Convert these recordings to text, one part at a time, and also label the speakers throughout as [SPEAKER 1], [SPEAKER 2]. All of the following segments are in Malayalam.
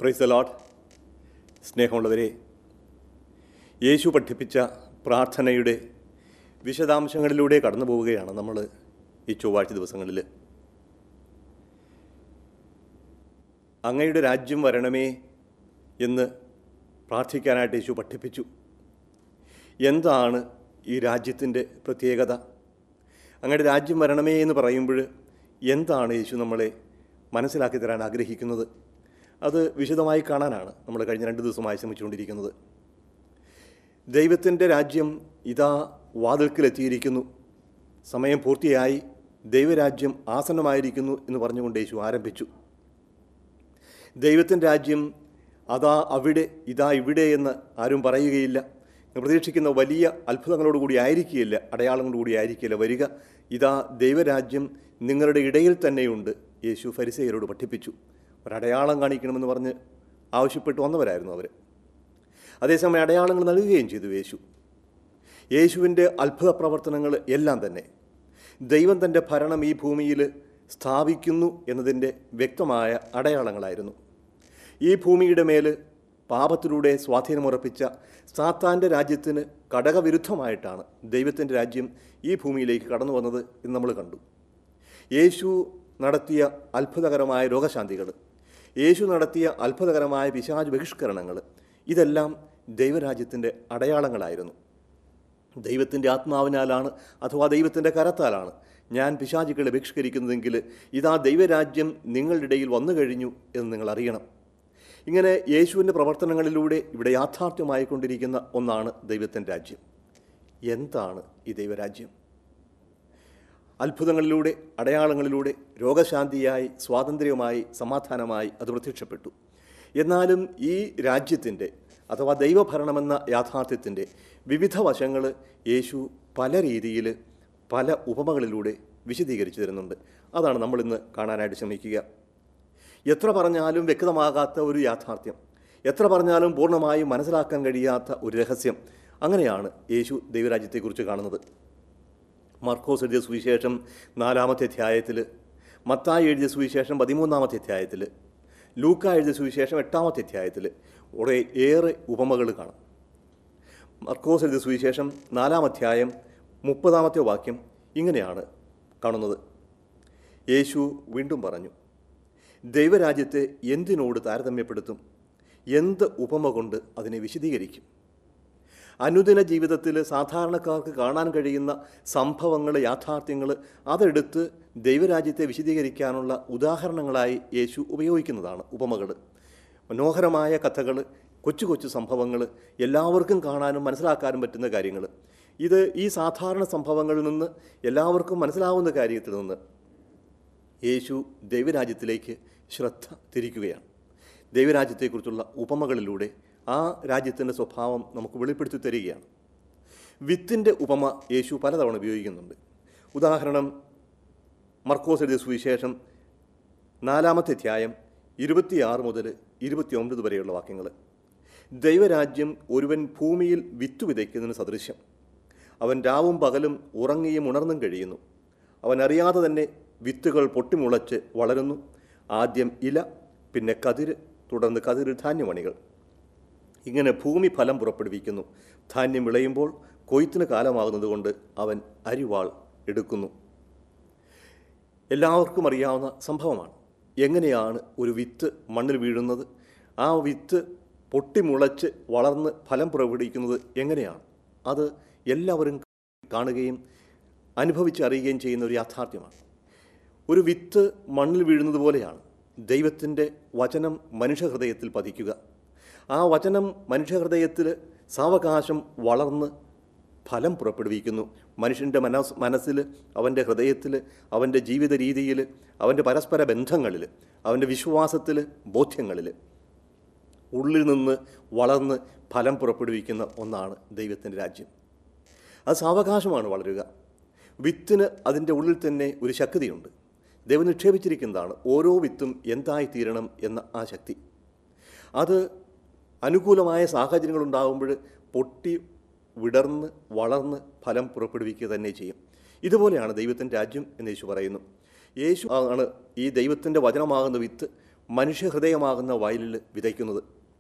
[SPEAKER 1] പ്രൈസ് ദ ലോഡ് സ്നേഹമുള്ളവരെ യേശു പഠിപ്പിച്ച പ്രാർത്ഥനയുടെ വിശദാംശങ്ങളിലൂടെ കടന്നു പോവുകയാണ് നമ്മൾ ഈ ചൊവ്വാഴ്ച ദിവസങ്ങളിൽ അങ്ങയുടെ രാജ്യം വരണമേ എന്ന് പ്രാർത്ഥിക്കാനായിട്ട് യേശു പഠിപ്പിച്ചു എന്താണ് ഈ രാജ്യത്തിൻ്റെ പ്രത്യേകത അങ്ങയുടെ രാജ്യം വരണമേ എന്ന് പറയുമ്പോൾ എന്താണ് യേശു നമ്മളെ മനസ്സിലാക്കി തരാൻ ആഗ്രഹിക്കുന്നത് അത് വിശദമായി കാണാനാണ് നമ്മൾ കഴിഞ്ഞ രണ്ട് ദിവസമായി ശ്രമിച്ചുകൊണ്ടിരിക്കുന്നത് ദൈവത്തിൻ്റെ രാജ്യം ഇതാ വാതിൽക്കിലെത്തിയിരിക്കുന്നു സമയം പൂർത്തിയായി ദൈവരാജ്യം ആസന്നമായിരിക്കുന്നു എന്ന് പറഞ്ഞുകൊണ്ട് യേശു ആരംഭിച്ചു ദൈവത്തിൻ്റെ രാജ്യം അതാ അവിടെ ഇതാ ഇവിടെ എന്ന് ആരും പറയുകയില്ല പ്രതീക്ഷിക്കുന്ന വലിയ അത്ഭുതങ്ങളോടുകൂടി ആയിരിക്കുകയില്ല അടയാളങ്ങളോടുകൂടി ആയിരിക്കില്ല വരിക ഇതാ ദൈവരാജ്യം നിങ്ങളുടെ ഇടയിൽ തന്നെയുണ്ട് യേശു ഫരിസയരോട് പഠിപ്പിച്ചു ഒരടയാളം കാണിക്കണമെന്ന് പറഞ്ഞ് ആവശ്യപ്പെട്ടു വന്നവരായിരുന്നു അവർ അതേസമയം അടയാളങ്ങൾ നൽകുകയും ചെയ്തു യേശു യേശുവിൻ്റെ അത്ഭുത പ്രവർത്തനങ്ങൾ എല്ലാം തന്നെ ദൈവം തൻ്റെ ഭരണം ഈ ഭൂമിയിൽ സ്ഥാപിക്കുന്നു എന്നതിൻ്റെ വ്യക്തമായ അടയാളങ്ങളായിരുന്നു ഈ ഭൂമിയുടെ മേൽ പാപത്തിലൂടെ സ്വാധീനമുറപ്പിച്ച സാത്താൻ്റെ രാജ്യത്തിന് ഘടകവിരുദ്ധമായിട്ടാണ് ദൈവത്തിൻ്റെ രാജ്യം ഈ ഭൂമിയിലേക്ക് കടന്നു വന്നത് എന്ന് നമ്മൾ കണ്ടു യേശു നടത്തിയ അത്ഭുതകരമായ രോഗശാന്തികൾ യേശു നടത്തിയ അത്ഭുതകരമായ പിശാച് ബഹിഷ്കരണങ്ങൾ ഇതെല്ലാം ദൈവരാജ്യത്തിൻ്റെ അടയാളങ്ങളായിരുന്നു ദൈവത്തിൻ്റെ ആത്മാവിനാലാണ് അഥവാ ദൈവത്തിൻ്റെ കരത്താലാണ് ഞാൻ പിശാചുക്കളെ ബഹിഷ്കരിക്കുന്നതെങ്കിൽ ഇതാ ദൈവരാജ്യം നിങ്ങളുടെ ഇടയിൽ വന്നു കഴിഞ്ഞു എന്ന് നിങ്ങൾ അറിയണം ഇങ്ങനെ യേശുവിൻ്റെ പ്രവർത്തനങ്ങളിലൂടെ ഇവിടെ യാഥാർത്ഥ്യമായിക്കൊണ്ടിരിക്കുന്ന ഒന്നാണ് ദൈവത്തിൻ്റെ രാജ്യം എന്താണ് ഈ ദൈവരാജ്യം അത്ഭുതങ്ങളിലൂടെ അടയാളങ്ങളിലൂടെ രോഗശാന്തിയായി സ്വാതന്ത്ര്യമായി സമാധാനമായി അത് പ്രത്യക്ഷപ്പെട്ടു എന്നാലും ഈ രാജ്യത്തിൻ്റെ അഥവാ ദൈവഭരണമെന്ന യാഥാർത്ഥ്യത്തിൻ്റെ വിവിധ വശങ്ങൾ യേശു പല രീതിയിൽ പല ഉപമകളിലൂടെ വിശദീകരിച്ചു തരുന്നുണ്ട് അതാണ് നമ്മളിന്ന് കാണാനായിട്ട് ശ്രമിക്കുക എത്ര പറഞ്ഞാലും വ്യക്തമാകാത്ത ഒരു യാഥാർത്ഥ്യം എത്ര പറഞ്ഞാലും പൂർണ്ണമായും മനസ്സിലാക്കാൻ കഴിയാത്ത ഒരു രഹസ്യം അങ്ങനെയാണ് യേശു ദൈവരാജ്യത്തെക്കുറിച്ച് കാണുന്നത് മർക്കോസ് എഴുതിയ സുവിശേഷം നാലാമത്തെ അധ്യായത്തിൽ മത്തായി എഴുതിയ സുവിശേഷം പതിമൂന്നാമത്തെ അധ്യായത്തിൽ ലൂക്ക എഴുതിയ സുവിശേഷം എട്ടാമത്തെ അധ്യായത്തിൽ കുറേ ഏറെ ഉപമകൾ കാണാം മർക്കോസ് എഴുതിയ സുവിശേഷം നാലാം അധ്യായം മുപ്പതാമത്തെ വാക്യം ഇങ്ങനെയാണ് കാണുന്നത് യേശു വീണ്ടും പറഞ്ഞു ദൈവരാജ്യത്തെ എന്തിനോട് താരതമ്യപ്പെടുത്തും എന്ത് ഉപമ കൊണ്ട് അതിനെ വിശദീകരിക്കും അനുദിന ജീവിതത്തിൽ സാധാരണക്കാർക്ക് കാണാൻ കഴിയുന്ന സംഭവങ്ങൾ യാഥാർത്ഥ്യങ്ങൾ അതെടുത്ത് ദൈവരാജ്യത്തെ വിശദീകരിക്കാനുള്ള ഉദാഹരണങ്ങളായി യേശു ഉപയോഗിക്കുന്നതാണ് ഉപമകൾ മനോഹരമായ കഥകൾ കൊച്ചു കൊച്ചു സംഭവങ്ങൾ എല്ലാവർക്കും കാണാനും മനസ്സിലാക്കാനും പറ്റുന്ന കാര്യങ്ങൾ ഇത് ഈ സാധാരണ സംഭവങ്ങളിൽ നിന്ന് എല്ലാവർക്കും മനസ്സിലാവുന്ന കാര്യത്തിൽ നിന്ന് യേശു ദൈവരാജ്യത്തിലേക്ക് ശ്രദ്ധ തിരിക്കുകയാണ് ദൈവരാജ്യത്തെക്കുറിച്ചുള്ള ഉപമകളിലൂടെ ആ രാജ്യത്തിൻ്റെ സ്വഭാവം നമുക്ക് വെളിപ്പെടുത്തി തരികയാണ് വിത്തിൻ്റെ ഉപമ യേശു പലതവണ ഉപയോഗിക്കുന്നുണ്ട് ഉദാഹരണം മർക്കോസ് എഴുതിയ സുവിശേഷം നാലാമത്തെ അധ്യായം ഇരുപത്തിയാറ് മുതൽ ഇരുപത്തിയൊമ്പത് വരെയുള്ള വാക്യങ്ങൾ ദൈവരാജ്യം ഒരുവൻ ഭൂമിയിൽ വിത്തു വിതയ്ക്കുന്നതിന് സദൃശ്യം അവൻ രാവും പകലും ഉറങ്ങിയും ഉണർന്നും കഴിയുന്നു അവൻ അറിയാതെ തന്നെ വിത്തുകൾ പൊട്ടിമുളച്ച് വളരുന്നു ആദ്യം ഇല പിന്നെ കതിര് തുടർന്ന് കതിര് ധാന്യമണികൾ ഇങ്ങനെ ഭൂമി ഫലം പുറപ്പെടുവിക്കുന്നു ധാന്യം വിളയുമ്പോൾ കൊയ്ത്തിന് കാലമാകുന്നതുകൊണ്ട് അവൻ അരിവാൾ എടുക്കുന്നു എല്ലാവർക്കും അറിയാവുന്ന സംഭവമാണ് എങ്ങനെയാണ് ഒരു വിത്ത് മണ്ണിൽ വീഴുന്നത് ആ വിത്ത് പൊട്ടിമുളച്ച് വളർന്ന് ഫലം പുറപ്പെടുവിക്കുന്നത് എങ്ങനെയാണ് അത് എല്ലാവരും കാണുകയും അനുഭവിച്ചറിയുകയും ചെയ്യുന്ന ഒരു യാഥാർത്ഥ്യമാണ് ഒരു വിത്ത് മണ്ണിൽ വീഴുന്നത് പോലെയാണ് ദൈവത്തിൻ്റെ വചനം മനുഷ്യഹൃദയത്തിൽ പതിക്കുക ആ വചനം മനുഷ്യഹൃദയത്തിൽ സാവകാശം വളർന്ന് ഫലം പുറപ്പെടുവിക്കുന്നു മനുഷ്യൻ്റെ മനസ് മനസ്സിൽ അവൻ്റെ ഹൃദയത്തിൽ അവൻ്റെ ജീവിത രീതിയിൽ അവൻ്റെ പരസ്പര ബന്ധങ്ങളിൽ അവൻ്റെ വിശ്വാസത്തിൽ ബോധ്യങ്ങളിൽ ഉള്ളിൽ നിന്ന് വളർന്ന് ഫലം പുറപ്പെടുവിക്കുന്ന ഒന്നാണ് ദൈവത്തിൻ്റെ രാജ്യം അത് സാവകാശമാണ് വളരുക വിത്തിന് അതിൻ്റെ ഉള്ളിൽ തന്നെ ഒരു ശക്തിയുണ്ട് ദൈവം നിക്ഷേപിച്ചിരിക്കുന്നതാണ് ഓരോ വിത്തും എന്തായി തീരണം എന്ന ആ ശക്തി അത് അനുകൂലമായ സാഹചര്യങ്ങളുണ്ടാകുമ്പോൾ പൊട്ടി വിടർന്ന് വളർന്ന് ഫലം പുറപ്പെടുവിക്കുക തന്നെ ചെയ്യും ഇതുപോലെയാണ് ദൈവത്തിൻ്റെ രാജ്യം എന്ന് യേശു പറയുന്നു യേശു ആണ് ഈ ദൈവത്തിൻ്റെ വചനമാകുന്ന വിത്ത് മനുഷ്യഹൃദയമാകുന്ന വയലിൽ വിതയ്ക്കുന്നത്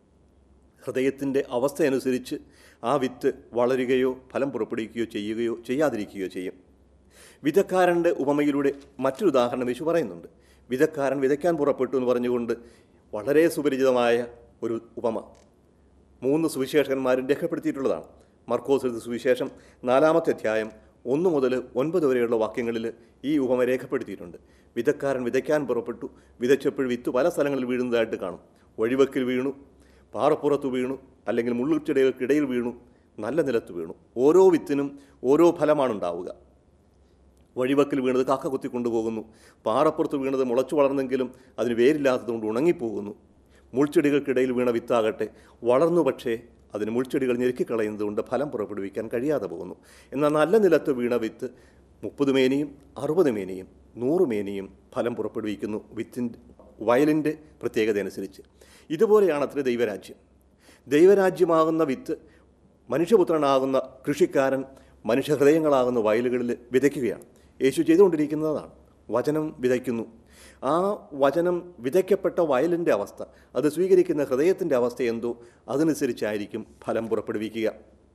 [SPEAKER 1] ഹൃദയത്തിൻ്റെ അവസ്ഥയനുസരിച്ച് ആ വിത്ത് വളരുകയോ ഫലം പുറപ്പെടുവിക്കുകയോ ചെയ്യുകയോ ചെയ്യാതിരിക്കുകയോ ചെയ്യും വിധക്കാരൻ്റെ ഉപമയിലൂടെ മറ്റൊരു ഉദാഹരണം യേശു പറയുന്നുണ്ട് വിധക്കാരൻ വിതയ്ക്കാൻ പുറപ്പെട്ടു എന്ന് പറഞ്ഞുകൊണ്ട് വളരെ സുപരിചിതമായ ഒരു ഉപമ മൂന്ന് സുവിശേഷകന്മാരും രേഖപ്പെടുത്തിയിട്ടുള്ളതാണ് മർക്കോസ് എഴുതിയ സുവിശേഷം നാലാമത്തെ അധ്യായം ഒന്ന് മുതൽ ഒൻപത് വരെയുള്ള വാക്യങ്ങളിൽ ഈ ഉപമ രേഖപ്പെടുത്തിയിട്ടുണ്ട് വിതക്കാരൻ വിതയ്ക്കാൻ പുറപ്പെട്ടു വിതച്ചപ്പോൾ വിത്ത് പല സ്ഥലങ്ങളിൽ വീഴുന്നതായിട്ട് കാണും വഴിവക്കിൽ വീണു പാറപ്പുറത്ത് വീണു അല്ലെങ്കിൽ മുള്ളുച്ചെടികൾക്കിടയിൽ വീണു നല്ല നിലത്ത് വീണു ഓരോ വിത്തിനും ഓരോ ഫലമാണ് ഉണ്ടാവുക വഴിവക്കിൽ വീണത് കാക്ക കുത്തി കൊണ്ടുപോകുന്നു പാറപ്പുറത്ത് വീണത് മുളച്ചു വളർന്നെങ്കിലും അതിന് വേരില്ലാത്തതുകൊണ്ട് ഉണങ്ങിപ്പോകുന്നു മുൾച്ചെടികൾക്കിടയിൽ വീണ വിത്താകട്ടെ വളർന്നു പക്ഷേ അതിന് മുൾച്ചെടികൾ ഞെരുക്കിക്കളയുന്നതുകൊണ്ട് ഫലം പുറപ്പെടുവിക്കാൻ കഴിയാതെ പോകുന്നു എന്നാൽ നല്ല നിലത്ത് വീണ വിത്ത് മുപ്പത് മേനിയും അറുപത് മേനിയും നൂറ് മേനിയും ഫലം പുറപ്പെടുവിക്കുന്നു വിത്തിൻ്റെ വയലിൻ്റെ പ്രത്യേകത അനുസരിച്ച് ഇതുപോലെയാണ് അത്ര ദൈവരാജ്യം ദൈവരാജ്യമാകുന്ന വിത്ത് മനുഷ്യപുത്രനാകുന്ന കൃഷിക്കാരൻ മനുഷ്യഹൃദയങ്ങളാകുന്ന വയലുകളിൽ വിതയ്ക്കുകയാണ് യേശു ചെയ്തുകൊണ്ടിരിക്കുന്നതാണ് വചനം വിതയ്ക്കുന്നു ആ വചനം വിതയ്ക്കപ്പെട്ട വയലിൻ്റെ അവസ്ഥ അത് സ്വീകരിക്കുന്ന ഹൃദയത്തിൻ്റെ അവസ്ഥ എന്തോ അതനുസരിച്ചായിരിക്കും ഫലം പുറപ്പെടുവിക്കുക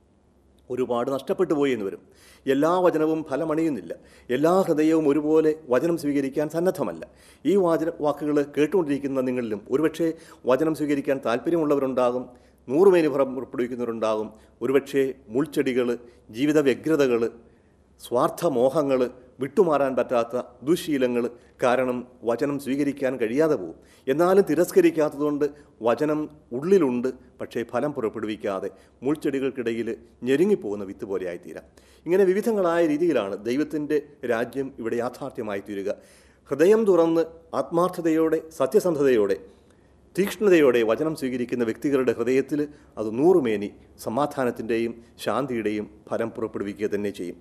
[SPEAKER 1] ഒരുപാട് നഷ്ടപ്പെട്ടു പോയി എന്ന് വരും എല്ലാ വചനവും ഫലമണിയുന്നില്ല എല്ലാ ഹൃദയവും ഒരുപോലെ വചനം സ്വീകരിക്കാൻ സന്നദ്ധമല്ല ഈ വാചന വാക്കുകൾ കേട്ടുകൊണ്ടിരിക്കുന്ന നിങ്ങളിലും ഒരുപക്ഷെ വചനം സ്വീകരിക്കാൻ താല്പര്യമുള്ളവരുണ്ടാകും നൂറുമേനി പുറം പുറപ്പെടുവിക്കുന്നവരുണ്ടാകും ഒരുപക്ഷെ മുൾച്ചെടികൾ ജീവിത വ്യഗ്രതകൾ സ്വാർത്ഥമോഹങ്ങൾ വിട്ടുമാറാൻ പറ്റാത്ത ദുശീലങ്ങൾ കാരണം വചനം സ്വീകരിക്കാൻ കഴിയാതെ പോകും എന്നാലും തിരസ്കരിക്കാത്തതുകൊണ്ട് വചനം ഉള്ളിലുണ്ട് പക്ഷേ ഫലം പുറപ്പെടുവിക്കാതെ മുൾച്ചെടികൾക്കിടയിൽ ഞെരുങ്ങിപ്പോകുന്ന വിത്ത് പോലെ ആയിത്തീരാം ഇങ്ങനെ വിവിധങ്ങളായ രീതിയിലാണ് ദൈവത്തിൻ്റെ രാജ്യം ഇവിടെ യാഥാർത്ഥ്യമായി തീരുക ഹൃദയം തുറന്ന് ആത്മാർത്ഥതയോടെ സത്യസന്ധതയോടെ തീക്ഷ്ണതയോടെ വചനം സ്വീകരിക്കുന്ന വ്യക്തികളുടെ ഹൃദയത്തിൽ അത് നൂറുമേനി സമാധാനത്തിൻ്റെയും ശാന്തിയുടെയും ഫലം പുറപ്പെടുവിക്കുക തന്നെ ചെയ്യും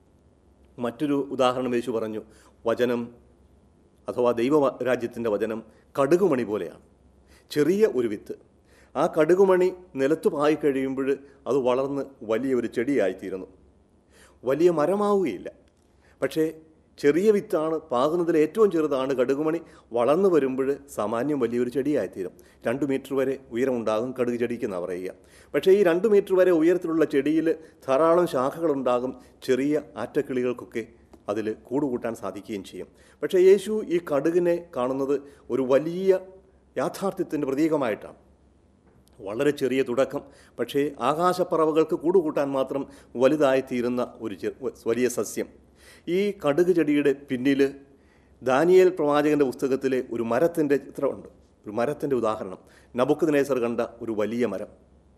[SPEAKER 1] മറ്റൊരു ഉദാഹരണം യേശു പറഞ്ഞു വചനം അഥവാ ദൈവ രാജ്യത്തിൻ്റെ വചനം കടുകുമണി പോലെയാണ് ചെറിയ ഒരു വിത്ത് ആ കടുകുമണി നിലത്ത് പായി കഴിയുമ്പോൾ അത് വളർന്ന് വലിയ ഒരു ചെടിയായിത്തീരുന്നു വലിയ മരമാവുകയില്ല പക്ഷേ ചെറിയ വിത്താണ് പാകുന്നതിൽ ഏറ്റവും ചെറുതാണ് കടുകുമണി വളർന്നു വരുമ്പോൾ സാമാന്യം വലിയൊരു ചെടിയായിത്തീരും രണ്ട് മീറ്റർ വരെ ഉയരമുണ്ടാകും കടുക് ചെടിക്കെന്നാണ് പറയുക പക്ഷേ ഈ രണ്ട് മീറ്റർ വരെ ഉയരത്തിലുള്ള ചെടിയിൽ ധാരാളം ശാഖകളുണ്ടാകും ചെറിയ ആറ്റക്കിളികൾക്കൊക്കെ അതിൽ കൂടുകൂട്ടാൻ സാധിക്കുകയും ചെയ്യും പക്ഷേ യേശു ഈ കടുകിനെ കാണുന്നത് ഒരു വലിയ യാഥാർത്ഥ്യത്തിൻ്റെ പ്രതീകമായിട്ടാണ് വളരെ ചെറിയ തുടക്കം പക്ഷേ ആകാശപ്പറവകൾക്ക് കൂടുകൂട്ടാൻ മാത്രം വലുതായിത്തീരുന്ന ഒരു ചെ- വലിയ സസ്യം ഈ കടുക് ചെടിയുടെ പിന്നിൽ ദാനിയേൽ പ്രവാചകൻ്റെ പുസ്തകത്തിലെ ഒരു മരത്തിൻ്റെ ചിത്രമുണ്ട് ഒരു മരത്തിൻ്റെ ഉദാഹരണം നബുക്ക് നേസർ കണ്ട ഒരു വലിയ മരം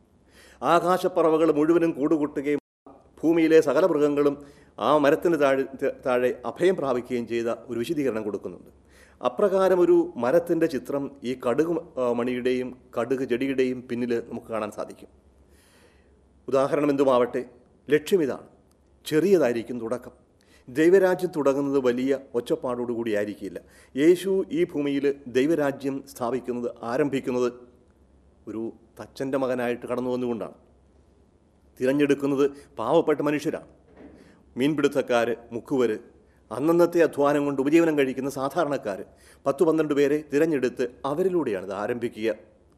[SPEAKER 1] ആകാശപ്പറവകൾ മുഴുവനും കൂടുകൂട്ടുകയും ഭൂമിയിലെ സകല മൃഗങ്ങളും ആ മരത്തിന് താഴെ താഴെ അഭയം പ്രാപിക്കുകയും ചെയ്ത ഒരു വിശദീകരണം കൊടുക്കുന്നുണ്ട് അപ്രകാരം ഒരു മരത്തിൻ്റെ ചിത്രം ഈ കടുക് ആ, മണിയുടെയും കടുക് ചെടിയുടെയും പിന്നിൽ നമുക്ക് കാണാൻ സാധിക്കും ഉദാഹരണം എന്തുമാവട്ടെ ലക്ഷ്യം ഇതാണ് ചെറിയതായിരിക്കും തുടക്കം ദൈവരാജ്യം തുടങ്ങുന്നത് വലിയ ഒച്ചപ്പാടോടുകൂടി ആയിരിക്കില്ല യേശു ഈ ഭൂമിയിൽ ദൈവരാജ്യം സ്ഥാപിക്കുന്നത് ആരംഭിക്കുന്നത് ഒരു തച്ചൻ്റെ മകനായിട്ട് കടന്നു വന്നുകൊണ്ടാണ് തിരഞ്ഞെടുക്കുന്നത് പാവപ്പെട്ട മനുഷ്യരാണ് മീൻപിടുത്തക്കാർ മുക്കുവർ അന്നന്നത്തെ അധ്വാനം കൊണ്ട് ഉപജീവനം കഴിക്കുന്ന സാധാരണക്കാർ പത്തു പന്ത്രണ്ട് പേരെ തിരഞ്ഞെടുത്ത് അവരിലൂടെയാണ് ഇത് ആരംഭിക്കുക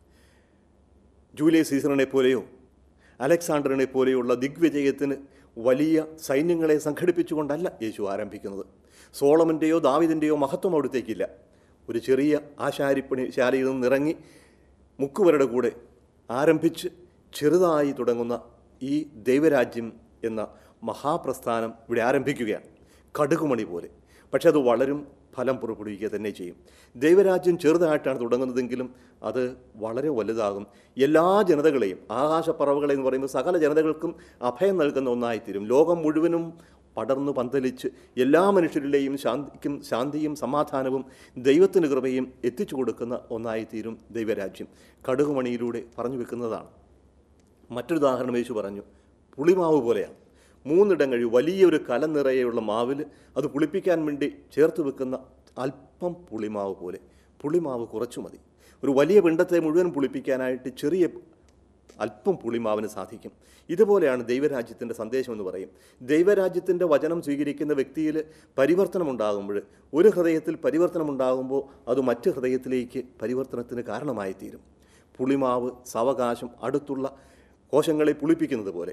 [SPEAKER 1] ജൂലിയസ് സീസറിനെ പോലെയോ അലക്സാണ്ടറിനെ പോലെയുള്ള ദിഗ്വിജയത്തിന് വലിയ സൈന്യങ്ങളെ സംഘടിപ്പിച്ചുകൊണ്ടല്ല യേശു ആരംഭിക്കുന്നത് സോളമൻ്റെയോ ദാവിദിൻ്റെയോ മഹത്വം അവിടത്തേക്കില്ല ഒരു ചെറിയ ആശാരിപ്പണി ശാലയിൽ നിന്നിറങ്ങി മുക്കുവരുടെ കൂടെ ആരംഭിച്ച് ചെറുതായി തുടങ്ങുന്ന ഈ ദൈവരാജ്യം എന്ന മഹാപ്രസ്ഥാനം ഇവിടെ ആരംഭിക്കുകയാണ് കടുകുമണി പോലെ പക്ഷെ അത് വളരും ഫലം പുറപ്പെടുവിക്കുക തന്നെ ചെയ്യും ദൈവരാജ്യം ചെറുതായിട്ടാണ് തുടങ്ങുന്നതെങ്കിലും അത് വളരെ വലുതാകും എല്ലാ ജനതകളെയും ആകാശപ്പറവുകളെ എന്ന് പറയുമ്പോൾ സകല ജനതകൾക്കും അഭയം നൽകുന്ന ഒന്നായിത്തീരും ലോകം മുഴുവനും പടർന്നു പന്തലിച്ച് എല്ലാ മനുഷ്യരിലെയും ശാന്തിക്കും ശാന്തിയും സമാധാനവും ദൈവത്തിന് കൃപയും എത്തിച്ചു കൊടുക്കുന്ന ഒന്നായിത്തീരും ദൈവരാജ്യം കടുകുമണിയിലൂടെ പറഞ്ഞു വെക്കുന്നതാണ് മറ്റൊരു ഉദാഹരണം യേശു പറഞ്ഞു പുളിമാവ് പോലെയാണ് മൂന്നിടം കഴിവ് വലിയൊരു കലം നിറയെയുള്ള മാവിൽ അത് പുളിപ്പിക്കാൻ വേണ്ടി ചേർത്ത് വെക്കുന്ന അല്പം പുളിമാവ് പോലെ പുളിമാവ് കുറച്ചു മതി ഒരു വലിയ പിണ്ടത്തെ മുഴുവൻ പുളിപ്പിക്കാനായിട്ട് ചെറിയ അല്പം പുളിമാവിന് സാധിക്കും ഇതുപോലെയാണ് ദൈവരാജ്യത്തിൻ്റെ സന്ദേശം എന്ന് പറയും ദൈവരാജ്യത്തിൻ്റെ വചനം സ്വീകരിക്കുന്ന വ്യക്തിയിൽ പരിവർത്തനം ഉണ്ടാകുമ്പോൾ ഒരു ഹൃദയത്തിൽ പരിവർത്തനം ഉണ്ടാകുമ്പോൾ അത് മറ്റ് ഹൃദയത്തിലേക്ക് പരിവർത്തനത്തിന് കാരണമായി തീരും പുളിമാവ് സാവകാശം അടുത്തുള്ള കോശങ്ങളെ പുളിപ്പിക്കുന്നത് പോലെ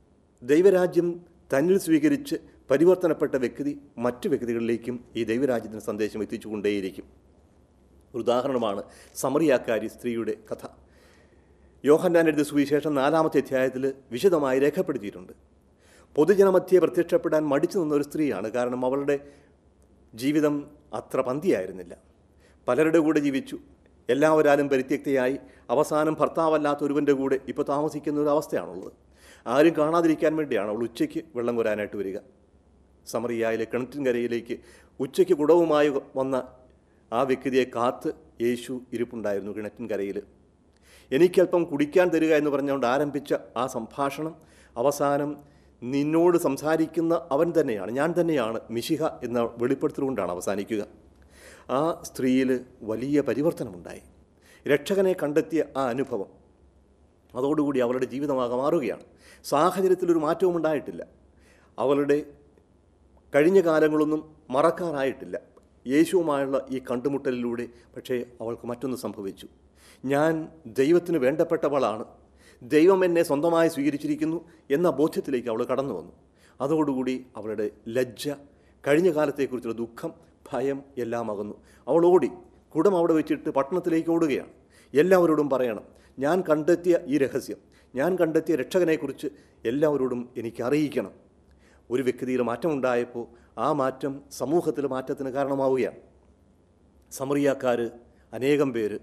[SPEAKER 1] ദൈവരാജ്യം തന്നിൽ സ്വീകരിച്ച് പരിവർത്തനപ്പെട്ട വ്യക്തി മറ്റു വ്യക്തികളിലേക്കും ഈ ദൈവരാജ്യത്തിൻ്റെ സന്ദേശം എത്തിച്ചുകൊണ്ടേയിരിക്കും ഒരു ഉദാഹരണമാണ് സമറിയാക്കാരി സ്ത്രീയുടെ കഥ യോഹന്നാൻ എഴുതിയ സുവിശേഷം നാലാമത്തെ അധ്യായത്തിൽ വിശദമായി രേഖപ്പെടുത്തിയിട്ടുണ്ട് പൊതുജനമധ്യേ പ്രത്യക്ഷപ്പെടാൻ മടിച്ചു നിന്ന ഒരു സ്ത്രീയാണ് കാരണം അവളുടെ ജീവിതം അത്ര പന്തിയായിരുന്നില്ല പലരുടെ കൂടെ ജീവിച്ചു എല്ലാവരാലും പരിത്യക്തയായി അവസാനം ഭർത്താവല്ലാത്ത ഒരുവൻ്റെ കൂടെ ഇപ്പോൾ താമസിക്കുന്ന ഒരു അവസ്ഥയാണുള്ളത് ആരും കാണാതിരിക്കാൻ വേണ്ടിയാണ് അവൾ ഉച്ചയ്ക്ക് വെള്ളം കോരാനായിട്ട് വരിക സമറിയായിലെ കിണറ്റിൻകരയിലേക്ക് ഉച്ചയ്ക്ക് കുടവുമായി വന്ന ആ വ്യക്തിയെ കാത്ത് യേശു ഇരിപ്പുണ്ടായിരുന്നു കിണറ്റിൻകരയിൽ എനിക്കല്പം കുടിക്കാൻ തരിക എന്ന് പറഞ്ഞുകൊണ്ട് ആരംഭിച്ച ആ സംഭാഷണം അവസാനം നിന്നോട് സംസാരിക്കുന്ന അവൻ തന്നെയാണ് ഞാൻ തന്നെയാണ് മിശിഹ എന്ന വെളിപ്പെടുത്തലുകൊണ്ടാണ് അവസാനിക്കുക ആ സ്ത്രീയിൽ വലിയ പരിവർത്തനമുണ്ടായി രക്ഷകനെ കണ്ടെത്തിയ ആ അനുഭവം അതോടുകൂടി അവളുടെ ജീവിതമാകെ മാറുകയാണ് സാഹചര്യത്തിലൊരു മാറ്റവും ഉണ്ടായിട്ടില്ല അവളുടെ കഴിഞ്ഞ കാലങ്ങളൊന്നും മറക്കാനായിട്ടില്ല യേശുവുമായുള്ള ഈ കണ്ടുമുട്ടലിലൂടെ പക്ഷേ അവൾക്ക് മറ്റൊന്ന് സംഭവിച്ചു ഞാൻ ദൈവത്തിന് വേണ്ടപ്പെട്ടവളാണ് ദൈവം എന്നെ സ്വന്തമായി സ്വീകരിച്ചിരിക്കുന്നു എന്ന ബോധ്യത്തിലേക്ക് അവൾ കടന്നു വന്നു അതോടുകൂടി അവളുടെ ലജ്ജ കഴിഞ്ഞ കാലത്തെക്കുറിച്ചുള്ള ദുഃഖം ഭയം എല്ലാം അകന്നു അവൾ ഓടി കുടം അവിടെ വെച്ചിട്ട് പട്ടണത്തിലേക്ക് ഓടുകയാണ് എല്ലാവരോടും പറയണം ഞാൻ കണ്ടെത്തിയ ഈ രഹസ്യം ഞാൻ കണ്ടെത്തിയ രക്ഷകനെക്കുറിച്ച് എല്ലാവരോടും എനിക്ക് അറിയിക്കണം ഒരു വ്യക്തിയിൽ മാറ്റമുണ്ടായപ്പോൾ ആ മാറ്റം സമൂഹത്തിൽ മാറ്റത്തിന് കാരണമാവുകയാണ് സമറിയാക്കാർ അനേകം പേര്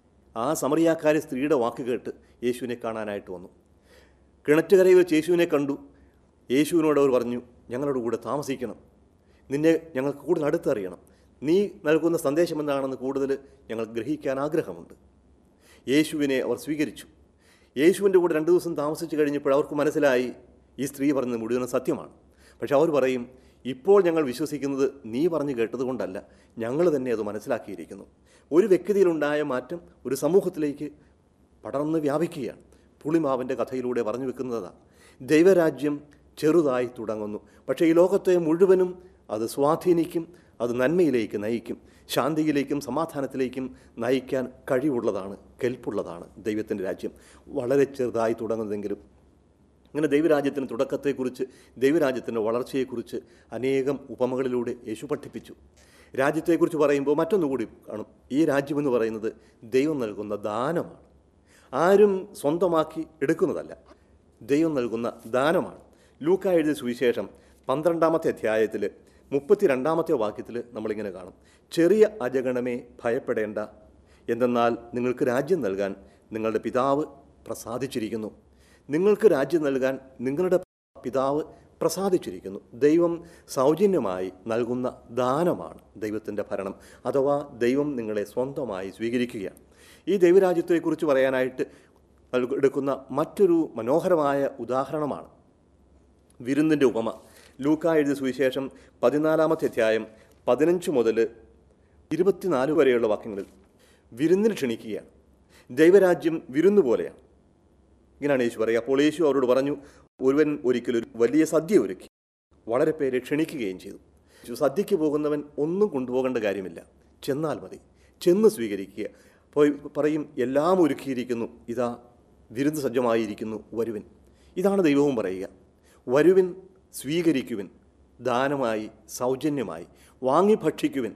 [SPEAKER 1] ആ സമറിയാക്കാരി സ്ത്രീയുടെ വാക്ക് കേട്ട് യേശുവിനെ കാണാനായിട്ട് വന്നു കിണറ്റുകരയിൽ വെച്ച് യേശുവിനെ കണ്ടു യേശുവിനോട് അവർ പറഞ്ഞു ഞങ്ങളുടെ കൂടെ താമസിക്കണം നിന്നെ ഞങ്ങൾക്ക് കൂടുതൽ അടുത്തറിയണം നീ നൽകുന്ന സന്ദേശം എന്താണെന്ന് കൂടുതൽ ഞങ്ങൾ ഗ്രഹിക്കാൻ ആഗ്രഹമുണ്ട് യേശുവിനെ അവർ സ്വീകരിച്ചു യേശുവിൻ്റെ കൂടെ രണ്ട് ദിവസം താമസിച്ച് കഴിഞ്ഞപ്പോൾ അവർക്ക് മനസ്സിലായി ഈ സ്ത്രീ പറഞ്ഞത് മുഴുവനും സത്യമാണ് പക്ഷെ അവർ പറയും ഇപ്പോൾ ഞങ്ങൾ വിശ്വസിക്കുന്നത് നീ പറഞ്ഞു കേട്ടതുകൊണ്ടല്ല ഞങ്ങൾ തന്നെ അത് മനസ്സിലാക്കിയിരിക്കുന്നു ഒരു വ്യക്തിയിലുണ്ടായ മാറ്റം ഒരു സമൂഹത്തിലേക്ക് പടർന്ന് വ്യാപിക്കുകയാണ് പുളിമാവിൻ്റെ കഥയിലൂടെ പറഞ്ഞു വെക്കുന്നതാണ് ദൈവരാജ്യം ചെറുതായി തുടങ്ങുന്നു പക്ഷേ ഈ ലോകത്തെ മുഴുവനും അത് സ്വാധീനിക്കും അത് നന്മയിലേക്ക് നയിക്കും ശാന്തിയിലേക്കും സമാധാനത്തിലേക്കും നയിക്കാൻ കഴിവുള്ളതാണ് കെൽപ്പുള്ളതാണ് ദൈവത്തിൻ്റെ രാജ്യം വളരെ ചെറുതായി തുടങ്ങുന്നതെങ്കിലും അങ്ങനെ ദൈവരാജ്യത്തിൻ്റെ തുടക്കത്തെക്കുറിച്ച് ദൈവരാജ്യത്തിൻ്റെ വളർച്ചയെക്കുറിച്ച് അനേകം ഉപമകളിലൂടെ യേശു പഠിപ്പിച്ചു രാജ്യത്തെക്കുറിച്ച് പറയുമ്പോൾ മറ്റൊന്നുകൂടി കാണും ഈ രാജ്യമെന്ന് പറയുന്നത് ദൈവം നൽകുന്ന ദാനമാണ് ആരും സ്വന്തമാക്കി എടുക്കുന്നതല്ല ദൈവം നൽകുന്ന ദാനമാണ് ലൂക്ക എഴുതിയ സുവിശേഷം പന്ത്രണ്ടാമത്തെ അധ്യായത്തിൽ മുപ്പത്തിരണ്ടാമത്തെ വാക്യത്തിൽ നമ്മളിങ്ങനെ കാണും ചെറിയ അജഗണമേ ഭയപ്പെടേണ്ട എന്തെന്നാൽ നിങ്ങൾക്ക് രാജ്യം നൽകാൻ നിങ്ങളുടെ പിതാവ് പ്രസാദിച്ചിരിക്കുന്നു നിങ്ങൾക്ക് രാജ്യം നൽകാൻ നിങ്ങളുടെ പിതാവ് പ്രസാദിച്ചിരിക്കുന്നു ദൈവം സൗജന്യമായി നൽകുന്ന ദാനമാണ് ദൈവത്തിൻ്റെ ഭരണം അഥവാ ദൈവം നിങ്ങളെ സ്വന്തമായി സ്വീകരിക്കുകയാണ് ഈ ദൈവരാജ്യത്തെക്കുറിച്ച് പറയാനായിട്ട് നൽക- എടുക്കുന്ന മറ്റൊരു മനോഹരമായ ഉദാഹരണമാണ് വിരുന്നിൻ്റെ ഉപമ ലൂക്ക എഴുതിയ സുവിശേഷം പതിനാലാമത്തെ അധ്യായം പതിനഞ്ച് മുതൽ ഇരുപത്തിനാല് വരെയുള്ള വാക്യങ്ങളിൽ വിരുന്നിന് ക്ഷണിക്കുകയാണ് ദൈവരാജ്യം വിരുന്ന് പോലെയാണ് ഇങ്ങനെയാണ് യേശു പറയുക അപ്പോൾ യേശു അവരോട് പറഞ്ഞു ഒരുവൻ ഒരിക്കലൊരു വലിയ സദ്യ ഒരുക്കി വളരെ പേരെ ക്ഷണിക്കുകയും ചെയ്തു യേശു സദ്യയ്ക്ക് പോകുന്നവൻ ഒന്നും കൊണ്ടുപോകേണ്ട കാര്യമില്ല ചെന്നാൽ മതി ചെന്ന് സ്വീകരിക്കുക അപ്പോൾ പറയും എല്ലാം ഒരുക്കിയിരിക്കുന്നു ഇതാ വിരുന്ന് സജ്ജമായിരിക്കുന്നു വരുവിൻ ഇതാണ് ദൈവവും പറയുക വരുവിൻ സ്വീകരിക്കുവിൻ ദാനമായി സൗജന്യമായി വാങ്ങി ഭക്ഷിക്കുവിൻ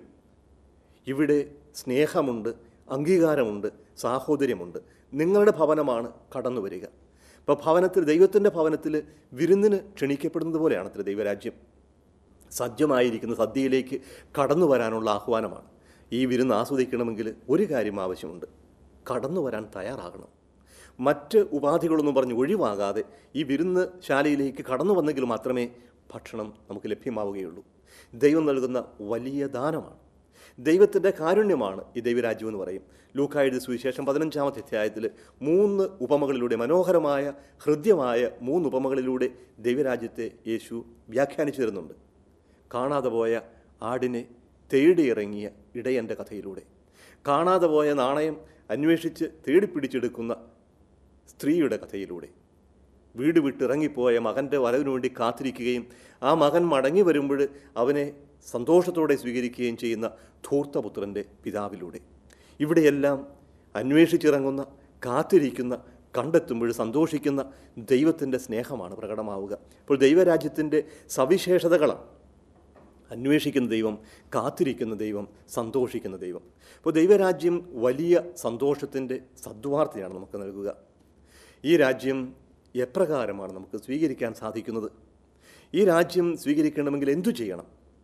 [SPEAKER 1] ഇവിടെ സ്നേഹമുണ്ട് അംഗീകാരമുണ്ട് സാഹോദര്യമുണ്ട് നിങ്ങളുടെ ഭവനമാണ് കടന്നു വരിക ഇപ്പോൾ ഭവനത്തിൽ ദൈവത്തിൻ്റെ ഭവനത്തിൽ വിരുന്നിന് ക്ഷണിക്കപ്പെടുന്നത് പോലെയാണ് അത്ര ദൈവരാജ്യം സജ്ജമായിരിക്കുന്ന സദ്യയിലേക്ക് കടന്നു വരാനുള്ള ആഹ്വാനമാണ് ഈ വിരുന്ന് ആസ്വദിക്കണമെങ്കിൽ ഒരു കാര്യം ആവശ്യമുണ്ട് കടന്നു വരാൻ തയ്യാറാകണം മറ്റ് ഉപാധികളൊന്നും പറഞ്ഞ് ഒഴിവാകാതെ ഈ വിരുന്ന് ശാലയിലേക്ക് കടന്നു വന്നെങ്കിൽ മാത്രമേ ഭക്ഷണം നമുക്ക് ലഭ്യമാവുകയുള്ളൂ ദൈവം നൽകുന്ന വലിയ ദാനമാണ് ദൈവത്തിൻ്റെ കാരുണ്യമാണ് ഈ ദൈവരാജ്യം എന്ന് പറയും ലൂക്കായുടെ സുവിശേഷം പതിനഞ്ചാമത്തെ അധ്യായത്തിൽ മൂന്ന് ഉപമകളിലൂടെ മനോഹരമായ ഹൃദ്യമായ മൂന്ന് ഉപമകളിലൂടെ ദൈവരാജ്യത്തെ യേശു വ്യാഖ്യാനിച്ചു തരുന്നുണ്ട് കാണാതെ പോയ ആടിനെ തേടിയിറങ്ങിയ ഇടയൻ്റെ കഥയിലൂടെ കാണാതെ പോയ നാണയം അന്വേഷിച്ച് തേടിപ്പിടിച്ചെടുക്കുന്ന സ്ത്രീയുടെ കഥയിലൂടെ വീട് വിട്ടിറങ്ങിപ്പോയ മകൻ്റെ വരവിനു വേണ്ടി കാത്തിരിക്കുകയും ആ മകൻ മടങ്ങി വരുമ്പോൾ അവനെ സന്തോഷത്തോടെ സ്വീകരിക്കുകയും ചെയ്യുന്ന ധൂർത്തപുത്രൻ്റെ പിതാവിലൂടെ ഇവിടെയെല്ലാം അന്വേഷിച്ചിറങ്ങുന്ന കാത്തിരിക്കുന്ന കണ്ടെത്തുമ്പോൾ സന്തോഷിക്കുന്ന ദൈവത്തിൻ്റെ സ്നേഹമാണ് പ്രകടമാവുക അപ്പോൾ ദൈവരാജ്യത്തിൻ്റെ സവിശേഷതകളാണ് അന്വേഷിക്കുന്ന ദൈവം കാത്തിരിക്കുന്ന ദൈവം സന്തോഷിക്കുന്ന ദൈവം അപ്പോൾ ദൈവരാജ്യം വലിയ സന്തോഷത്തിൻ്റെ സദ്വാർത്തയാണ് നമുക്ക് നൽകുക ഈ രാജ്യം എപ്രകാരമാണ് നമുക്ക് സ്വീകരിക്കാൻ സാധിക്കുന്നത് ഈ രാജ്യം സ്വീകരിക്കണമെങ്കിൽ എന്തു ചെയ്യണം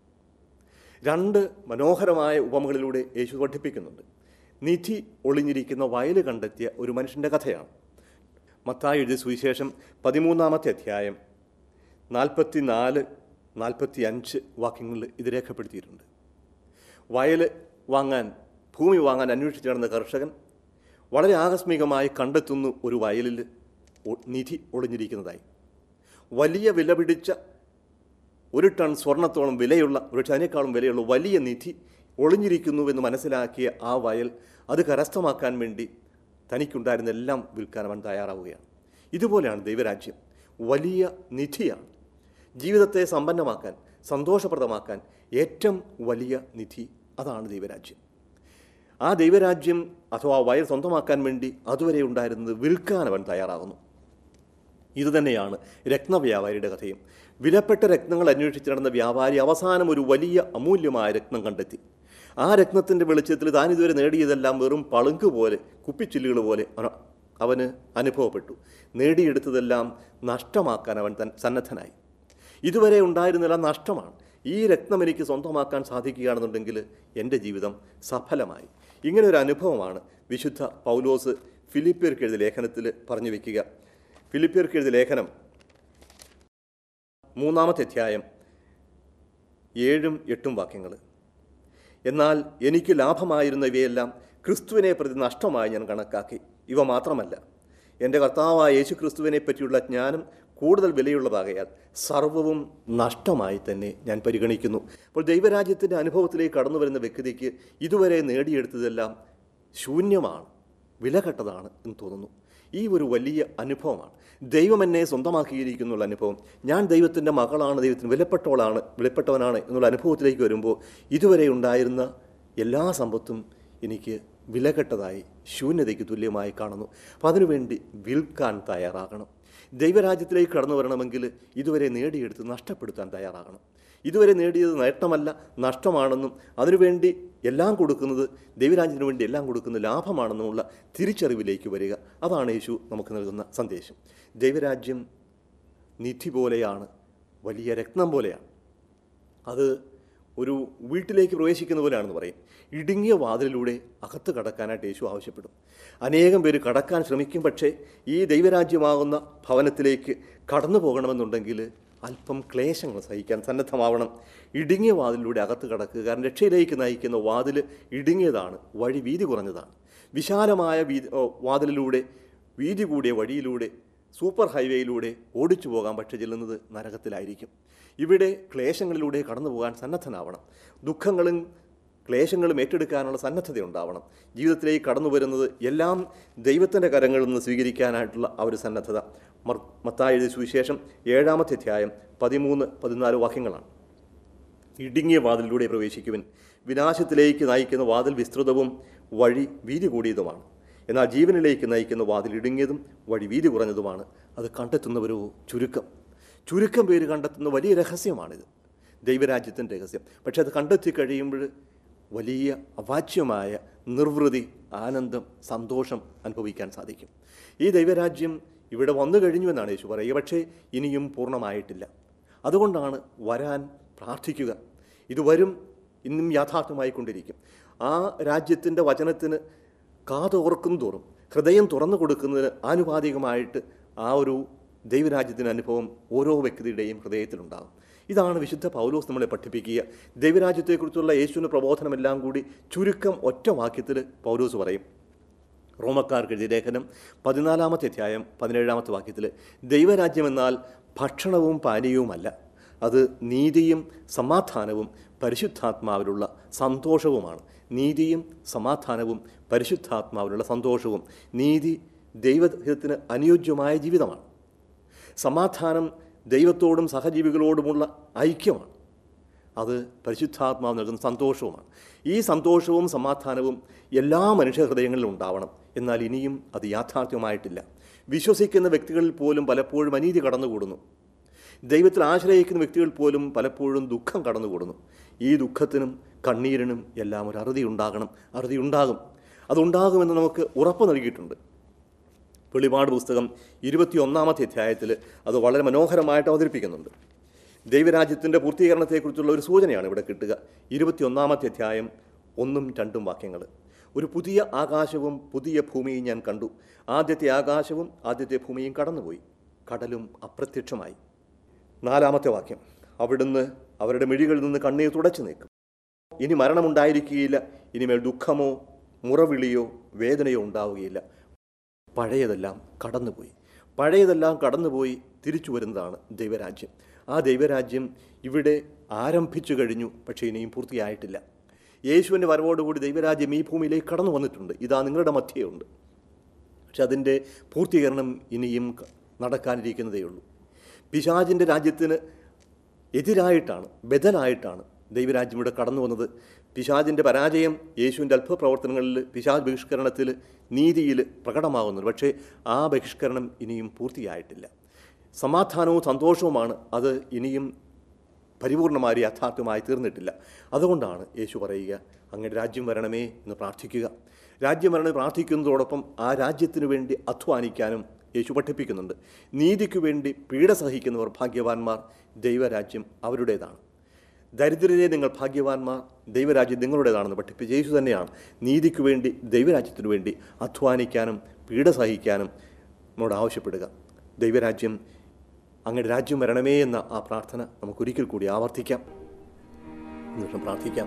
[SPEAKER 1] രണ്ട് മനോഹരമായ ഉപമകളിലൂടെ യേശു പഠിപ്പിക്കുന്നുണ്ട് നിധി ഒളിഞ്ഞിരിക്കുന്ന വയല് കണ്ടെത്തിയ ഒരു മനുഷ്യൻ്റെ കഥയാണ് മത്തായി എഴുതിയ സുവിശേഷം പതിമൂന്നാമത്തെ അധ്യായം നാൽപ്പത്തി നാല് നാൽപ്പത്തി അഞ്ച് വാക്യങ്ങളിൽ ഇത് രേഖപ്പെടുത്തിയിട്ടുണ്ട് വയൽ വാങ്ങാൻ ഭൂമി വാങ്ങാൻ അന്വേഷിച്ച് നടന്ന കർഷകൻ വളരെ ആകസ്മികമായി കണ്ടെത്തുന്നു ഒരു വയലിൽ ഒ- നിധി ഒളിഞ്ഞിരിക്കുന്നതായി വലിയ വില പിടിച്ച ഒരു ടൺ സ്വർണത്തോളം വിലയുള്ള ഒരു അതിനേക്കാളും വിലയുള്ള വലിയ നിധി ഒളിഞ്ഞിരിക്കുന്നുവെന്ന് മനസ്സിലാക്കിയ ആ വയൽ അത് കരസ്ഥമാക്കാൻ വേണ്ടി തനിക്കുണ്ടായിരുന്ന എല്ലാം വിൽക്കാൻ അവൻ തയ്യാറാവുകയാണ് ഇതുപോലെയാണ് ദൈവരാജ്യം വലിയ നിധിയാണ് ജീവിതത്തെ സമ്പന്നമാക്കാൻ സന്തോഷപ്രദമാക്കാൻ ഏറ്റവും വലിയ നിധി അതാണ് ദൈവരാജ്യം ആ ദൈവരാജ്യം അഥവാ വയൽ സ്വന്തമാക്കാൻ വേണ്ടി അതുവരെ ഉണ്ടായിരുന്നത് വിൽക്കാൻ അവൻ തയ്യാറാകുന്നു ഇതുതന്നെയാണ് രത്നവ്യാപാരിയുടെ കഥയും വിലപ്പെട്ട രത്നങ്ങൾ അന്വേഷിച്ച് നടന്ന വ്യാപാരി അവസാനം ഒരു വലിയ അമൂല്യമായ രത്നം കണ്ടെത്തി ആ രത്നത്തിൻ്റെ വെളിച്ചത്തിൽ താൻ ഇതുവരെ നേടിയതെല്ലാം വെറും പളുങ്ക് പോലെ കുപ്പിച്ചില്ലുകൾ പോലെ അവന- അവന് അനുഭവപ്പെട്ടു നേടിയെടുത്തതെല്ലാം നഷ്ടമാക്കാൻ അവൻ തൻ സന്നദ്ധനായി ഇതുവരെ ഉണ്ടായിരുന്നെല്ലാം നഷ്ടമാണ് ഈ രത്നം എനിക്ക് സ്വന്തമാക്കാൻ സാധിക്കുകയാണെന്നുണ്ടെങ്കിൽ എൻ്റെ ജീവിതം സഫലമായി ഇങ്ങനെ ഒരു അനുഭവമാണ് വിശുദ്ധ പൗലോസ് ഫിലിപ്പിയർക്ക് എഴുതിയ ലേഖനത്തിൽ പറഞ്ഞു വയ്ക്കുക ഫിലിപ്പിയർക്ക് എഴുതിയ ലേഖനം മൂന്നാമത്തെ അധ്യായം ഏഴും എട്ടും വാക്യങ്ങൾ എന്നാൽ എനിക്ക് ലാഭമായിരുന്ന ഇവയെല്ലാം ക്രിസ്തുവിനെ പ്രതി നഷ്ടമായി ഞാൻ കണക്കാക്കി ഇവ മാത്രമല്ല എൻ്റെ കർത്താവായ യേശു ക്രിസ്തുവിനെ പറ്റിയുള്ള ജ്ഞാനം കൂടുതൽ വിലയുള്ളതാകയാൽ സർവവും നഷ്ടമായി തന്നെ ഞാൻ പരിഗണിക്കുന്നു അപ്പോൾ ദൈവരാജ്യത്തിൻ്റെ അനുഭവത്തിലേക്ക് കടന്നു വരുന്ന വ്യക്തിക്ക് ഇതുവരെ നേടിയെടുത്തതെല്ലാം ശൂന്യമാണ് വിലകെട്ടതാണ് എന്ന് തോന്നുന്നു ഈ ഒരു വലിയ അനുഭവമാണ് ദൈവം എന്നെ സ്വന്തമാക്കിയിരിക്കുന്നുള്ള അനുഭവം ഞാൻ ദൈവത്തിൻ്റെ മകളാണ് ദൈവത്തിന് വിലപ്പെട്ടവളാണ് വിലപ്പെട്ടവനാണ് എന്നുള്ള അനുഭവത്തിലേക്ക് വരുമ്പോൾ ഇതുവരെ ഉണ്ടായിരുന്ന എല്ലാ സമ്പത്തും എനിക്ക് വിലകെട്ടതായി ശൂന്യതയ്ക്ക് തുല്യമായി കാണുന്നു അപ്പോൾ അതിനുവേണ്ടി വിൽക്കാൻ തയ്യാറാകണം ദൈവരാജ്യത്തിലേക്ക് കടന്നു വരണമെങ്കിൽ ഇതുവരെ നേടിയെടുത്ത് നഷ്ടപ്പെടുത്താൻ തയ്യാറാകണം ഇതുവരെ നേടിയത് നേട്ടമല്ല നഷ്ടമാണെന്നും അതിനുവേണ്ടി എല്ലാം കൊടുക്കുന്നത് ദൈവരാജ്യത്തിന് വേണ്ടി എല്ലാം കൊടുക്കുന്നത് ലാഭമാണെന്നുമുള്ള തിരിച്ചറിവിലേക്ക് വരിക അതാണ് യേശു നമുക്ക് നൽകുന്ന സന്ദേശം ദൈവരാജ്യം നിധി പോലെയാണ് വലിയ രത്നം പോലെയാണ് അത് ഒരു വീട്ടിലേക്ക് പ്രവേശിക്കുന്ന പോലെയാണെന്ന് പറയും ഇടുങ്ങിയ വാതിലിലൂടെ അകത്ത് കടക്കാനായിട്ട് യേശു ആവശ്യപ്പെടും അനേകം പേര് കടക്കാൻ ശ്രമിക്കും പക്ഷേ ഈ ദൈവരാജ്യമാകുന്ന ഭവനത്തിലേക്ക് കടന്നു പോകണമെന്നുണ്ടെങ്കിൽ അല്പം ക്ലേശങ്ങൾ സഹിക്കാൻ സന്നദ്ധമാവണം ഇടുങ്ങിയ വാതിലിലൂടെ അകത്ത് കടക്കുക കാരണം രക്ഷയിലേക്ക് നയിക്കുന്ന വാതിൽ ഇടുങ്ങിയതാണ് വഴി വീതി കുറഞ്ഞതാണ് വിശാലമായ വീതി ഓ, വാതിലിലൂടെ വീതി കൂടിയ വഴിയിലൂടെ സൂപ്പർ ഹൈവേയിലൂടെ ഓടിച്ചു പോകാൻ പക്ഷെ ചെല്ലുന്നത് നരകത്തിലായിരിക്കും ഇവിടെ ക്ലേശങ്ങളിലൂടെ കടന്നു പോകാൻ സന്നദ്ധനാവണം ദുഃഖങ്ങളും ക്ലേശങ്ങളും ഏറ്റെടുക്കാനുള്ള സന്നദ്ധത ഉണ്ടാവണം ജീവിതത്തിലേക്ക് കടന്നു വരുന്നത് എല്ലാം ദൈവത്തിൻ്റെ കരങ്ങളിൽ നിന്ന് സ്വീകരിക്കാനായിട്ടുള്ള ആ ഒരു സന്നദ്ധത മർ മത്തായ എഴുതിയ സുവിശേഷം ഏഴാമത്തെ അധ്യായം പതിമൂന്ന് പതിനാല് വാക്യങ്ങളാണ് ഇടുങ്ങിയ വാതിലിലൂടെ പ്രവേശിക്കുവിൻ വിനാശത്തിലേക്ക് നയിക്കുന്ന വാതിൽ വിസ്തൃതവും വഴി വീതി കൂടിയതുമാണ് എന്നാൽ ജീവനിലേക്ക് നയിക്കുന്ന വാതിൽ ഇടുങ്ങിയതും വഴി വീതി കുറഞ്ഞതുമാണ് അത് കണ്ടെത്തുന്നവരോ ചുരുക്കം ചുരുക്കം പേര് കണ്ടെത്തുന്ന വലിയ രഹസ്യമാണിത് ദൈവരാജ്യത്തിൻ്റെ രഹസ്യം പക്ഷെ അത് കണ്ടെത്തി കഴിയുമ്പോൾ വലിയ അവാച്യമായ നിർവൃതി ആനന്ദം സന്തോഷം അനുഭവിക്കാൻ സാധിക്കും ഈ ദൈവരാജ്യം ഇവിടെ വന്നു കഴിഞ്ഞു എന്നാണ് യേശു പറയുക പക്ഷേ ഇനിയും പൂർണ്ണമായിട്ടില്ല അതുകൊണ്ടാണ് വരാൻ പ്രാർത്ഥിക്കുക ഇത് വരും ഇന്നും യാഥാർത്ഥ്യമായിക്കൊണ്ടിരിക്കും ആ രാജ്യത്തിൻ്റെ വചനത്തിന് കാതോർക്കും തോറും ഹൃദയം തുറന്നു കൊടുക്കുന്നതിന് ആനുപാതികമായിട്ട് ആ ഒരു ദൈവരാജ്യത്തിൻ്റെ അനുഭവം ഓരോ വ്യക്തിയുടെയും ഹൃദയത്തിലുണ്ടാകും ഇതാണ് വിശുദ്ധ പൗലോസ് നമ്മളെ പഠിപ്പിക്കുക ദൈവരാജ്യത്തെക്കുറിച്ചുള്ള യേശുവിൻ്റെ പ്രബോധനമെല്ലാം കൂടി ചുരുക്കം ഒറ്റ വാക്യത്തിൽ പൗലോസ് പറയും റോമക്കാർക്ക് എഴുതിയ ലേഖനം പതിനാലാമത്തെ അധ്യായം പതിനേഴാമത്തെ വാക്യത്തിൽ ദൈവരാജ്യം എന്നാൽ ഭക്ഷണവും പാനീയവുമല്ല അത് നീതിയും സമാധാനവും പരിശുദ്ധാത്മാവിലുള്ള സന്തോഷവുമാണ് നീതിയും സമാധാനവും പരിശുദ്ധാത്മാവിലുള്ള സന്തോഷവും നീതി ദൈവഹിതത്തിന് അനുയോജ്യമായ ജീവിതമാണ് സമാധാനം ദൈവത്തോടും സഹജീവികളോടുമുള്ള ഐക്യമാണ് അത് പരിശുദ്ധാത്മാവ് നൽകുന്ന സന്തോഷവുമാണ് ഈ സന്തോഷവും സമാധാനവും എല്ലാ മനുഷ്യ ഹൃദയങ്ങളിലും ഉണ്ടാവണം എന്നാൽ ഇനിയും അത് യാഥാർത്ഥ്യമായിട്ടില്ല വിശ്വസിക്കുന്ന വ്യക്തികളിൽ പോലും പലപ്പോഴും അനീതി കടന്നുകൂടുന്നു ദൈവത്തിൽ ആശ്രയിക്കുന്ന വ്യക്തികൾ പോലും പലപ്പോഴും ദുഃഖം കടന്നുകൂടുന്നു ഈ ദുഃഖത്തിനും കണ്ണീരിനും എല്ലാം ഒരു അറുതി ഉണ്ടാകണം അറുതി ഉണ്ടാകും അതുണ്ടാകുമെന്ന് നമുക്ക് ഉറപ്പ് നൽകിയിട്ടുണ്ട് വെളിപാട് പുസ്തകം ഇരുപത്തിയൊന്നാമത്തെ അധ്യായത്തിൽ അത് വളരെ മനോഹരമായിട്ട് അവതരിപ്പിക്കുന്നുണ്ട് ദൈവരാജ്യത്തിൻ്റെ പൂർത്തീകരണത്തെക്കുറിച്ചുള്ള ഒരു സൂചനയാണ് ഇവിടെ കിട്ടുക ഇരുപത്തിയൊന്നാമത്തെ അധ്യായം ഒന്നും രണ്ടും വാക്യങ്ങൾ ഒരു പുതിയ ആകാശവും പുതിയ ഭൂമിയും ഞാൻ കണ്ടു ആദ്യത്തെ ആകാശവും ആദ്യത്തെ ഭൂമിയും കടന്നുപോയി കടലും അപ്രത്യക്ഷമായി നാലാമത്തെ വാക്യം അവിടുന്ന് അവരുടെ മിഴികളിൽ നിന്ന് കണ്ണീർ തുടച്ചു നീക്കും ഇനി മരണമുണ്ടായിരിക്കുകയില്ല ഇനിമേൽ ദുഃഖമോ മുറവിളിയോ വേദനയോ ഉണ്ടാവുകയില്ല പഴയതെല്ലാം കടന്നുപോയി പഴയതെല്ലാം കടന്നുപോയി തിരിച്ചു വരുന്നതാണ് ദൈവരാജ്യം ആ ദൈവരാജ്യം ഇവിടെ ആരംഭിച്ചു കഴിഞ്ഞു പക്ഷേ ഇനിയും പൂർത്തിയായിട്ടില്ല യേശുവിൻ്റെ വരവോടുകൂടി ദൈവരാജ്യം ഈ ഭൂമിയിലേക്ക് കടന്നു വന്നിട്ടുണ്ട് ഇതാ നിങ്ങളുടെ മധ്യയുണ്ട് പക്ഷെ അതിൻ്റെ പൂർത്തീകരണം ഇനിയും ക- നടക്കാനിരിക്കുന്നതേ ഉള്ളൂ പിശാജിൻ്റെ രാജ്യത്തിന് എതിരായിട്ടാണ് ബദലായിട്ടാണ് ദൈവരാജ്യം ഇവിടെ കടന്നു വന്നത് പിശാജിൻ്റെ പരാജയം യേശുവിൻ്റെ അത്ഭുത പ്രവർത്തനങ്ങളിൽ പിശാജ് ബഹിഷ്കരണത്തിൽ നീതിയിൽ പ്രകടമാകുന്നത് പക്ഷേ ആ ബഹിഷ്കരണം ഇനിയും പൂർത്തിയായിട്ടില്ല സമാധാനവും സന്തോഷവുമാണ് അത് ഇനിയും പരിപൂർണമായ യാഥാർത്ഥ്യമായി തീർന്നിട്ടില്ല അതുകൊണ്ടാണ് യേശു പറയുക അങ്ങയുടെ രാജ്യം വരണമേ എന്ന് പ്രാർത്ഥിക്കുക രാജ്യം വരണമേ പ്രാർത്ഥിക്കുന്നതോടൊപ്പം ആ രാജ്യത്തിനു വേണ്ടി അധ്വാനിക്കാനും യേശു പഠിപ്പിക്കുന്നുണ്ട് നീതിക്കു വേണ്ടി പീഡ സഹിക്കുന്നവർ ഭാഗ്യവാന്മാർ ദൈവരാജ്യം അവരുടേതാണ് ദരിദ്രരെ നിങ്ങൾ ഭാഗ്യവാന്മാർ ദൈവരാജ്യം നിങ്ങളുടേതാണെന്ന് പഠിപ്പിച്ച യേശു തന്നെയാണ് നീതിക്കു വേണ്ടി ദൈവരാജ്യത്തിനു വേണ്ടി അധ്വാനിക്കാനും പീഡ സഹിക്കാനും നമ്മോട് ആവശ്യപ്പെടുക ദൈവരാജ്യം അങ്ങയുടെ രാജ്യം വരണമേ എന്ന ആ പ്രാർത്ഥന നമുക്കൊരിക്കൽ കൂടി ആവർത്തിക്കാം നിമിഷം പ്രാർത്ഥിക്കാം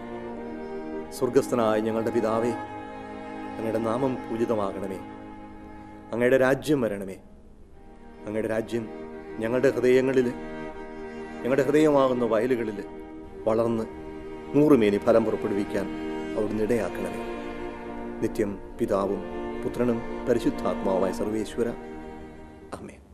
[SPEAKER 1] സ്വർഗസ്ഥനായ ഞങ്ങളുടെ പിതാവേ അങ്ങയുടെ നാമം പൂജിതമാകണമേ അങ്ങയുടെ രാജ്യം വരണമേ അങ്ങയുടെ രാജ്യം ഞങ്ങളുടെ ഹൃദയങ്ങളിൽ ഞങ്ങളുടെ ഹൃദയമാകുന്ന വയലുകളിൽ വളർന്ന് നൂറുമേനി ഫലം പുറപ്പെടുവിക്കാൻ അവിടുന്ന് ഇടയാക്കണമേ നിത്യം പിതാവും പുത്രനും പരിശുദ്ധാത്മാവായ സർവേശ്വര അമ്മേ